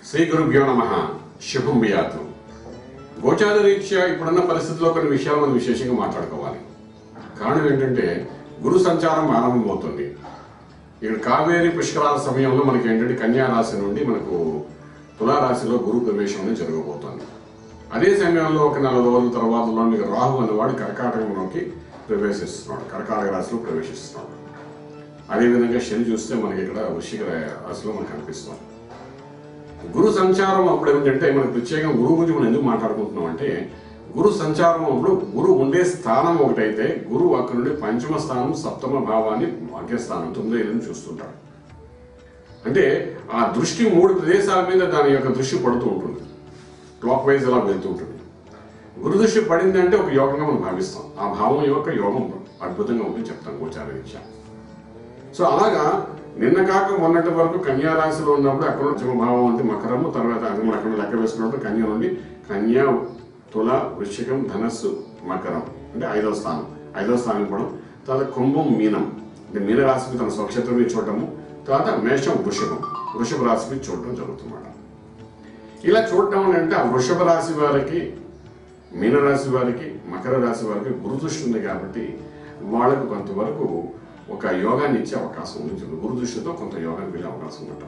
శ్రీ గురుభ్యో నమ శుభం బియాతు గోచార రీత్యా ఇప్పుడున్న పరిస్థితుల్లో కొన్ని విషయాలు మనం విశేషంగా మాట్లాడుకోవాలి కారణం ఏంటంటే గురు సంచారం ఆరంభమవుతుంది ఇక్కడ కావేరి పుష్కరాల సమయంలో మనకి ఏంటంటే కన్యా రాశి నుండి మనకు తులారాశిలో గురు ప్రవేశం అనేది జరగబోతోంది అదే సమయంలో ఒక నెల రోజుల తర్వాత మీకు రాహు అనేవాడు కర్కాటకంలోకి ప్రవేశిస్తున్నాడు కర్కాటక రాశిలో ప్రవేశిస్తున్నాడు అదేవిధంగా శని చూస్తే మనకి ఇక్కడ వృశ్చిక రాశిలో మనకు కనిపిస్తుంది గురు సంచారం అప్పుడు ఏమిటంటే మనకు ప్రత్యేకంగా గురువు గురించి మనం ఎందుకు మాట్లాడుకుంటున్నాం అంటే గురు సంచారం అప్పుడు గురువు ఉండే స్థానం ఒకటైతే గురువు అక్కడ నుండి పంచమ స్థానం సప్తమ భావాన్ని భాగ్యస్థానం తొమ్మిదో ఏళ్ళని చూస్తుంటాడు అంటే ఆ దృష్టి మూడు ప్రదేశాల మీద దాని యొక్క దృష్టి పడుతూ ఉంటుంది క్లాక్ వైజ్ అలా వెళ్తూ ఉంటుంది గురు దృష్టి పడింది అంటే ఒక యోగంగా మనం భావిస్తాం ఆ భావం యొక్క యోగం అద్భుతంగా ఉంటుంది చెప్తాం గోచార రీత్యా సో అలాగా నిన్న కాక మొన్నటి వరకు కన్యా రాశిలో ఉన్నప్పుడు అక్కడ నుంచి భావం అంటే మకరము తర్వాత అది మనం అక్కడ లెక్క వేసుకున్నప్పుడు కన్య నుండి కన్యా తుల వృశ్చికం ధనస్సు మకరం అంటే ఐదవ స్థానం ఐదవ స్థానం కూడా తర్వాత కుంభం మీనం అంటే మీన రాశికి తన స్వక్షేత్రం మీద చూడటము తర్వాత మేషం వృషభం వృషభ రాశి మీద చూడటం జరుగుతుందన్నమాట ఇలా చూడటం అంటే ఆ వృషభ రాశి వారికి మీనరాశి వారికి మకర రాశి వారికి గురు దృష్టి ఉంది కాబట్టి వాళ్ళకు కొంతవరకు ఒక యోగాన్ని ఇచ్చే అవకాశం ఉంది గురు దృష్టితో కొంత యోగాన్ని వెళ్ళే అవకాశం ఉంటుంది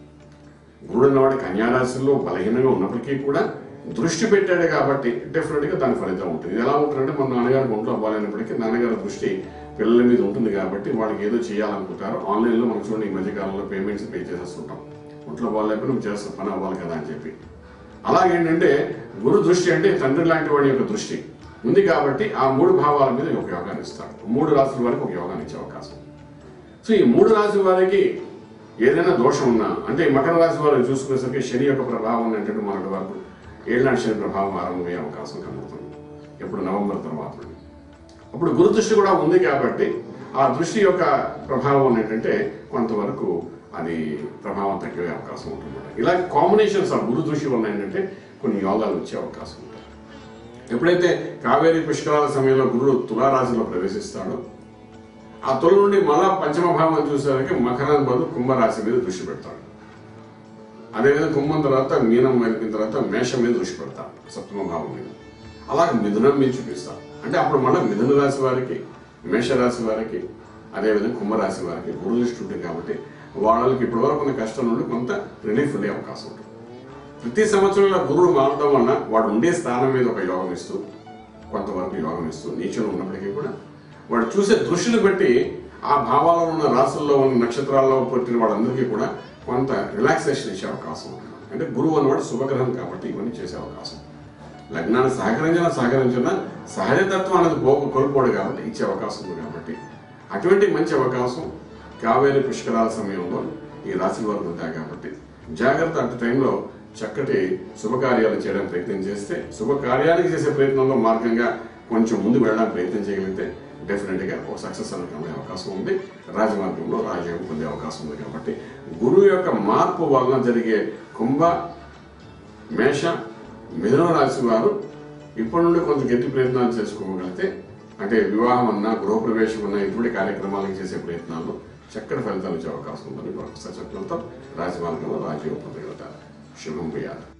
గురుడు అన్నవాడు కన్యారాశిలో బలహీనంగా ఉన్నప్పటికీ కూడా దృష్టి పెట్టాడు కాబట్టి డెఫినెట్ గా దాని ఫలితం ఉంటుంది ఇది ఎలా ఉంటుందంటే మన నాన్నగారికి ఒంట్లో బాగాలేనప్పటికీ నాన్నగారి దృష్టి పిల్లల మీద ఉంటుంది కాబట్టి వాళ్ళకి ఏదో చేయాలనుకుంటారు ఆన్లైన్ లో మనం చూడండి ఈ మధ్యకాలంలో పేమెంట్స్ పే చేసేస్తుంటాం ఒంట్లో బాగాలేకపోతే నువ్వు చేస్తా పని అవ్వాలి కదా అని చెప్పి అలాగేంటంటే గురు దృష్టి అంటే తండ్రి లాంటి వాడి యొక్క దృష్టి ఉంది కాబట్టి ఆ మూడు భావాల మీద ఒక యోగాన్ని ఇస్తాడు మూడు రాశుల వరకు ఒక యోగాన్ని ఇచ్చే అవకాశం సో ఈ మూడు రాశి వారికి ఏదైనా దోషం ఉన్నా అంటే ఈ మకర రాశి వారు చూసుకునేసరికి శని యొక్క ప్రభావం ఏంటంటే మొన్నటి వరకు ఏళ్ళనాటి శని ప్రభావం ఆరంభమయ్యే అవకాశం కలుగుతుంది ఎప్పుడు నవంబర్ తర్వాత నుండి. అప్పుడు గురు దృష్టి కూడా ఉంది కాబట్టి ఆ దృష్టి యొక్క ప్రభావం ఏంటంటే కొంతవరకు అది ప్రభావం తగ్గే అవకాశం ఉంటుంది ఇలా కాంబినేషన్స్ ఆ గురు దృష్టి వల్ల ఏంటంటే కొన్ని యోగాలు వచ్చే అవకాశం ఉంటుంది ఎప్పుడైతే కావేరీ పుష్కరాల సమయంలో గురుడు తులారాశిలో ప్రవేశిస్తాడో ఆ తుల నుండి మళ్ళా పంచమ భావం చూసేసరికి మకరం బదులు కుంభరాశి మీద దృష్టి పెడతాడు అదేవిధంగా కుంభం తర్వాత మీనం వెళ్ళిన తర్వాత మేషం మీద దృష్టి పెడతాడు సప్తమ భావం మీద అలాగే మిథునం మీద చూపిస్తాడు అంటే అప్పుడు మళ్ళీ మిథున రాశి వారికి మేషరాశి వారికి అదేవిధంగా కుంభరాశి వారికి గురు దృష్టి ఉంటుంది కాబట్టి వాళ్ళకి ఇప్పటి వరకు ఉన్న కష్టం నుండి కొంత రిలీఫ్ ఉండే అవకాశం ఉంటుంది ప్రతి సంవత్సరంలో గురువు మారడం వలన వాడు ఉండే స్థానం మీద ఒక యోగం ఇస్తూ కొంతవరకు యోగం ఇస్తూ నీచంలో ఉన్నప్పటికీ కూడా వాడు చూసే దృష్టిని బట్టి ఆ భావాలలో ఉన్న రాసుల్లో ఉన్న నక్షత్రాల్లో పుట్టిన వాళ్ళందరికీ కూడా కొంత రిలాక్సేషన్ ఇచ్చే అవకాశం ఉంటుంది అంటే గురువు అన్నవాడు శుభగ్రహం కాబట్టి ఇవన్నీ చేసే అవకాశం లగ్నాన్ని సహకరించినా సహకరించినా సహజతత్వం అనేది పోగు కోల్పోడు కాబట్టి ఇచ్చే అవకాశం ఉంది కాబట్టి అటువంటి మంచి అవకాశం కావేరి పుష్కరాల సమయంలో ఈ రాశి వారికి ఉంటాయి కాబట్టి జాగ్రత్త అటు టైంలో చక్కటి శుభకార్యాలు చేయడానికి ప్రయత్నం చేస్తే శుభకార్యానికి చేసే ప్రయత్నంలో మార్గంగా కొంచెం ముందు వెళ్ళడానికి ప్రయత్నం చేయగలిగితే డెఫినెట్ గా ఒక సక్సెస్ అనుకునే అవకాశం ఉంది రాజమార్గంలో రాజయోగం పొందే అవకాశం ఉంది కాబట్టి గురువు యొక్క మార్పు వలన జరిగే కుంభ మేష మిథున రాశి వారు ఇప్పటి నుండి కొంత గట్టి ప్రయత్నాలు చేసుకోగలిగితే అంటే వివాహం అన్నా గృహప్రవేశం అన్నా ఇటువంటి కార్యక్రమాలకు చేసే ప్రయత్నాల్లో చక్కటి ఫలితాలు వచ్చే అవకాశం ఉందని ఒకసారి చెప్పడంతో రాజమార్గంలో రాజయోగం పొందగలుగుతారు శుభం పోయాలి